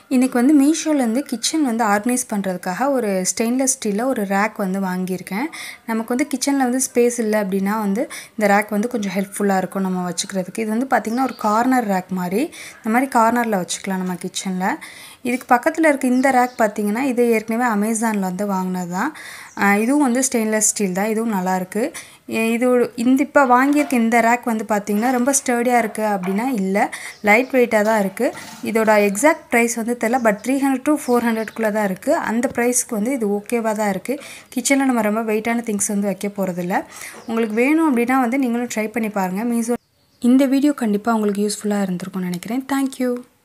இன்றைக்கி வந்து மீஷோலேருந்து கிச்சன் வந்து ஆர்கனைஸ் பண்ணுறதுக்காக ஒரு ஸ்டெயின்லெஸ் ஸ்டீலில் ஒரு ரேக் வந்து வாங்கியிருக்கேன் நமக்கு வந்து கிச்சனில் வந்து ஸ்பேஸ் இல்லை அப்படின்னா வந்து இந்த ரேக் வந்து கொஞ்சம் ஹெல்ப்ஃபுல்லாக இருக்கும் நம்ம வச்சுக்கிறதுக்கு இது வந்து பார்த்திங்கன்னா ஒரு கார்னர் ரேக் மாதிரி இந்த மாதிரி கார்னரில் வச்சுக்கலாம் நம்ம கிச்சனில் இதுக்கு பக்கத்தில் இருக்க இந்த ரேக் பார்த்திங்கன்னா இது ஏற்கனவே அமேசானில் வந்து வாங்கினது தான் இதுவும் வந்து ஸ்டெயின்லெஸ் ஸ்டீல் தான் இதுவும் நல்லாயிருக்கு இது இந்த இப்போ வாங்கியிருக்க இந்த ரேக் வந்து பார்த்திங்கன்னா ரொம்ப ஸ்டர்டியாக இருக்குது அப்படின்னா இல்லை லைட் வெயிட்டாக தான் இருக்குது இதோட எக்ஸாக்ட் ப்ரைஸ் வந்து தெரில but three hundred to four ஹண்ட்ரட்குள்ளே தான் இருக்குது அந்த ப்ரைஸ்க்கு வந்து இது ஓகேவாக தான் இருக்குது கிச்சனில் நம்ம ரொம்ப வெயிட்டான திங்ஸ் வந்து வைக்க போகிறதில்ல உங்களுக்கு வேணும் அப்படின்னா வந்து நீங்களும் ட்ரை பண்ணி பாருங்கள் மீஷோ இந்த வீடியோ கண்டிப்பாக உங்களுக்கு யூஸ்ஃபுல்லாக இருந்திருக்கும்னு நினைக்கிறேன் தேங்க்யூ